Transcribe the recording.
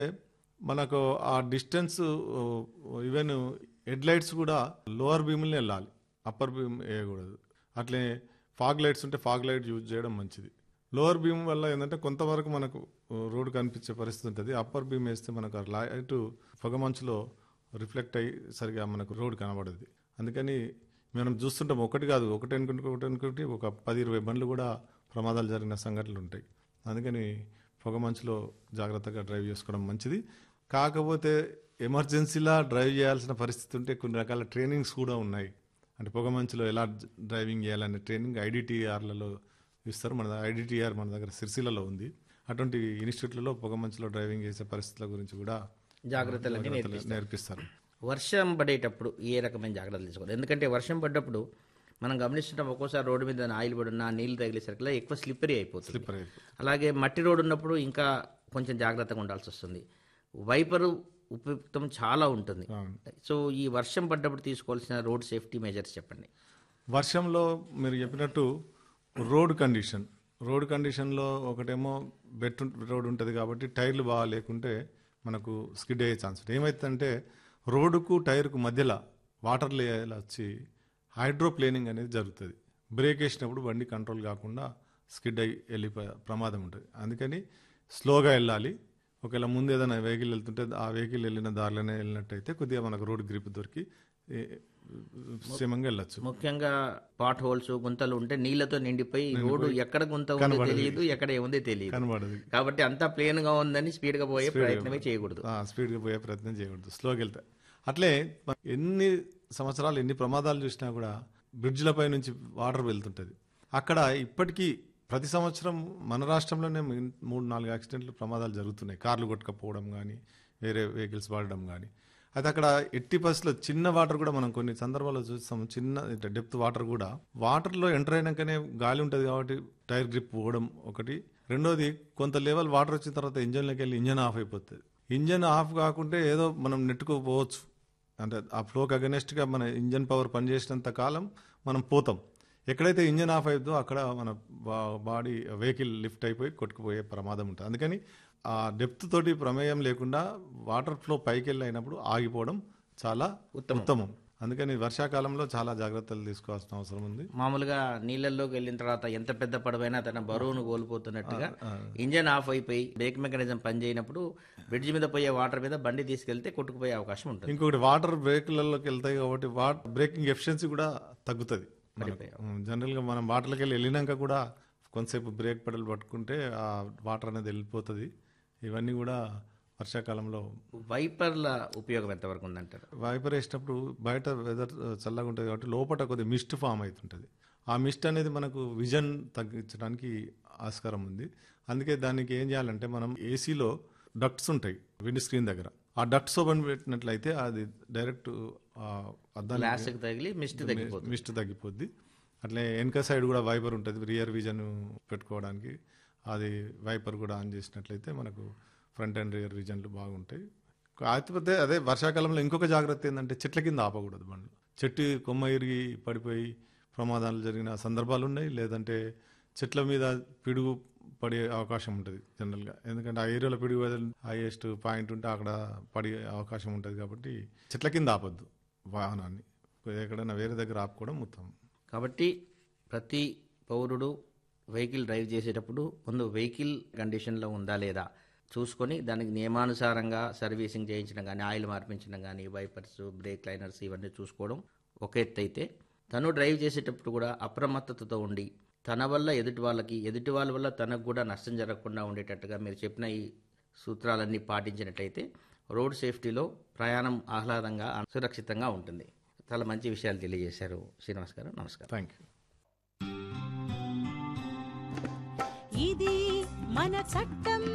మనకు ఆ distance even head lights కూడా లోవర్ బీమ్లనే వెళ్ళాలి అప్పర్ బీమ్ వేయకూడదు అట్లే ఫాగ్ లైట్స్ ఉంటే ఫాగ్ లైట్ యూజ్ చేయడం మంచిది లోవర్ బీమ్ వల్ల ఏంటంటే కొంతవరకు మనకు రోడ్ కనిపించే పరిస్థితి ఉంటుంది అప్పర్ బీమ్ వేస్తే మనకు ఆ లైట్ పొగమంచులో రిఫ్లెక్ట్ అయ్యి సరిగా మనకు రోడ్ కనబడదు అందుకని మనం చూస్తుంటాం ఒకటి కాదు ఒకటి అనుకుంటే ఒకటి అనుకుంటే ఒక పది ఇరవై బండ్లు కూడా ప్రమాదాలు జరిగిన సంఘటనలు ఉంటాయి అందుకని పొగమంచులో జాగ్రత్తగా డ్రైవ్ చేసుకోవడం మంచిది కాకపోతే ఎమర్జెన్సీలా డ్రైవ్ చేయాల్సిన పరిస్థితి ఉంటే కొన్ని రకాల ట్రైనింగ్స్ కూడా ఉన్నాయి అంటే పొగమంచులో ఎలా డ్రైవింగ్ చేయాలనే ట్రైనింగ్ ఐడిటిఆర్లలో ఇస్తారు మన ఐడిటిఆర్ మన దగ్గర సిరిసిల్లలో ఉంది అటువంటి ఇన్స్టిట్యూట్లలో పొగమంచులో డ్రైవింగ్ చేసే పరిస్థితుల గురించి కూడా జాగ్రత్తలన్నీ జాగ్రత్తలు నేర్పిస్తారు వర్షం పడేటప్పుడు ఏ రకమైన జాగ్రత్తలు తీసుకోవాలి ఎందుకంటే వర్షం పడ్డప్పుడు మనం గమనిస్తుంటాం ఒక్కోసారి రోడ్డు మీద ఆయిల్ పడున్నా నీళ్ళు తగిలేసరికి ఎక్కువ స్లిప్పరీ అయిపోతుంది స్లిప్పర్ అయిపోతుంది. అలాగే మట్టి రోడ్డు ఉన్నప్పుడు ఇంకా కొంచెం జాగ్రత్తగా ఉండాల్సి వస్తుంది వైపరు ఉపయుక్తం చాలా ఉంటుంది అవును. సో ఈ వర్షం పడ్డప్పుడు తీసుకోవాల్సిన రోడ్ సేఫ్టీ మెజర్స్ చెప్పండి వర్షంలో మీరు చెప్పినట్టు రోడ్ కండిషన్ రోడ్ కండిషన్లో ఒకటేమో బెట్ రోడ్ ఉంటుంది కాబట్టి టైర్లు బాగా లేకుంటే మనకు స్కిడ్ అయ్యే ఛాన్స్ ఉంటుంది ఏమవుతుందంటే రోడ్డుకు టైర్కు మధ్యలో వాటర్ లేయర్ వచ్చి హైడ్రోప్లేనింగ్ అనేది జరుగుతుంది బ్రేక్ వేసినప్పుడు బండి కంట్రోల్ కాకుండా స్కిడ్ అయ్యి వెళ్ళిపోయే ప్రమాదం ఉంటుంది అందుకని స్లోగా వెళ్ళాలి ఒకవేళ ముందు ఏదైనా వెహికల్ వెళ్తుంటే ఆ వెహికల్ వెళ్ళిన దారిలోనే వెళ్ళినట్టయితే కొద్దిగా మనకు రోడ్ గ్రిప్ దొరికి ఏ, క్షేమంగా వెళ్ళొచ్చు ముఖ్యంగా పాట్ హోల్స్ గుంతలు ఉంటే నీళ్లతో నిండిపోయి రోడ్డు ఎక్కడ గుంత ఉందో తెలియదు ఎక్కడ ఏముందో తెలియదు కనబడదు కాబట్టి అంతా ప్లేన్ గా ఉందని స్పీడ్ గా పోయే ప్రయత్నమే చేయకూడదు ఆ, స్పీడ్గా పోయే ప్రయత్నం చేయకూడదు స్లోగా వెళ్తా అట్లే మ- ఎన్ని సంవత్సరాలు ఎన్ని ప్రమాదాలు చూసినా కూడా బ్రిడ్జ్లపై నుంచి వాటర్ వెళ్తుంటుంది అక్కడ ఇప్పటికీ ప్రతి సంవత్సరం మన రాష్ట్రంలోనే మిన్- మూడు నాలుగు యాక్సిడెంట్లు ప్రమాదాలు జరుగుతున్నాయి కార్లు కొట్టుకపోవడం కానీ వేరే వెహికల్స్ వాడడం కానీ అయితే అక్కడ ఎట్టి పరిస్థితుల్లో చిన్న వాటర్ కూడా మనం కొన్ని సందర్భాల్లో చూస్తాం చిన్న డెప్త్ వాటర్ కూడా వాటర్లో ఎంటర్ అయినాకనే గాలి ఉంటుంది కాబట్టి టైర్ గ్రిప్ పోవడం ఒకటి రెండోది కొంత లెవెల్ వాటర్ వచ్చిన తర్వాత ఇంజన్లోకి వెళ్ళి ఇంజన్ ఆఫ్ అయిపోతుంది ఇంజన్ ఆఫ్ కాకుంటే ఏదో మనం నెట్టుకోపోవచ్చు అంటే ఆ ఫ్లోకి అగనెస్ట్గా మన ఇంజన్ పవర్ పనిచేసినంత కాలం మనం పోతాం ఎక్కడైతే ఇంజన్ ఆఫ్ అవుతుందో అక్కడ మన బా- బాడీ వెహికల్ లిఫ్ట్ అయిపోయి కొట్టుకుపోయే ప్రమాదం ఉంటుంది అందుకని ఆ డెప్త్ తోటి ప్రమేయం లేకుండా వాటర్ ఫ్లో పైకి వెళ్ళి అయినప్పుడు ఆగిపోవడం చాలా ఉత్తమం అందుకని వర్షాకాలంలో చాలా జాగ్రత్తలు తీసుకోవాల్సిన అవసరం ఉంది మామూలుగా నీళ్ళల్లోకి వెళ్ళిన తర్వాత ఎంత పెద్ద పడవైనా తన బరువును కోల్పోతున్నట్టుగా ఇంజన్ ఆఫ్ అయిపోయి బ్రేక్ మెకానిజం పనిచేయనప్పుడు బ్రిడ్జ్ మీద పోయే వాటర్ మీద బండి తీసుకెళ్తే కొట్టుకుపోయే అవకాశం ఉంటుంది ఇంకొకటి వాటర్ బ్రేక్లలోకి వెళ్తాయి కాబట్టి వాట్ బ్రేకింగ్ ఎఫిషియన్సీ కూడా తగ్గుతుంది జనరల్గా మనం వాటర్కి వెళ్ళి వెళ్ళినాక కూడా కొంతసేపు బ్రేక్ పెడల్ పట్టుకుంటే ఆ వాటర్ అనేది వెళ్ళిపోతుంది ఇవన్నీ కూడా వర్షాకాలంలో వైపర్ల ఉపయోగం ఎంతవరకు ఉందంటారు వైపర్ వేసినప్పుడు బయట వెదర్ చల్లగా ఉంటుంది కాబట్టి లోపల కొద్దిగా మిస్ట్ ఫామ్ అవుతుంటుంది ఆ మిస్ట్ అనేది మనకు విజన్ తగ్గించడానికి ఆస్కారం ఉంది అందుకే దానికి ఏం చేయాలంటే మనం ఏసీలో డక్ట్స్ ఉంటాయి విండ్ స్క్రీన్ దగ్గర ఆ డక్ట్స్ ఓపెన్ పెట్టినట్లయితే అది డైరెక్ట్ అద్దానికి గ్లాస్కి తగిలి మిస్ట్ తగ్గిపోతుంది మిస్ట్ తగ్గిపోద్ది అట్లే వెనక సైడ్ కూడా వైపర్ ఉంటుంది రియర్ విజన్ పెట్టుకోవడానికి అది వైపర్ కూడా ఆన్ చేసినట్లయితే మనకు ఫ్రంట్ అండ్ రియర్ విజన్లు బాగుంటాయి కాకపోతే అదే వర్షాకాలంలో ఇంకొక జాగ్రత్త ఏంటంటే చెట్ల కింద ఆపకూడదు బండ్లు చెట్టు కొమ్మ ఇరిగి పడిపోయి ప్రమాదాలు జరిగిన సందర్భాలు ఉన్నాయి లేదంటే చెట్ల మీద పిడుగు పడే అవకాశం ఉంటుంది జనరల్గా ఎందుకంటే ఆ ఏరియాలో పిడుగు హైయెస్ట్ పాయింట్ ఉంటే అక్కడ పడే అవకాశం ఉంటుంది కాబట్టి చెట్ల కింద ఆపొద్దు వాహనాన్ని ఎక్కడైనా వేరే దగ్గర ఆపుకోవడం ఉత్తమం కాబట్టి ప్రతి పౌరుడు వెహికల్ డ్రైవ్ చేసేటప్పుడు ముందు వెహికల్ కండిషన్లో ఉందా లేదా చూసుకొని దానికి నియమానుసారంగా సర్వీసింగ్ చేయించడం కానీ ఆయిల్ మార్పించడం కానీ వైపర్స్ బ్రేక్ లైనర్స్ ఇవన్నీ చూసుకోవడం ఒక ఎత్తు అయితే తను డ్రైవ్ చేసేటప్పుడు కూడా అప్రమత్తతతో ఉండి తన వల్ల ఎదుటి వాళ్ళకి ఎదుటి వాళ్ళ వల్ల తనకు కూడా నష్టం జరగకుండా ఉండేటట్టుగా మీరు చెప్పిన ఈ సూత్రాలన్నీ పాటించినట్టయితే రోడ్ సేఫ్టీలో ప్రయాణం ఆహ్లాదంగా సురక్షితంగా ఉంటుంది చాలా మంచి విషయాలు తెలియజేశారు శ్రీనివాస్ గారు నమస్కారం థ్యాంక్ యూ ఇది మన చట్టం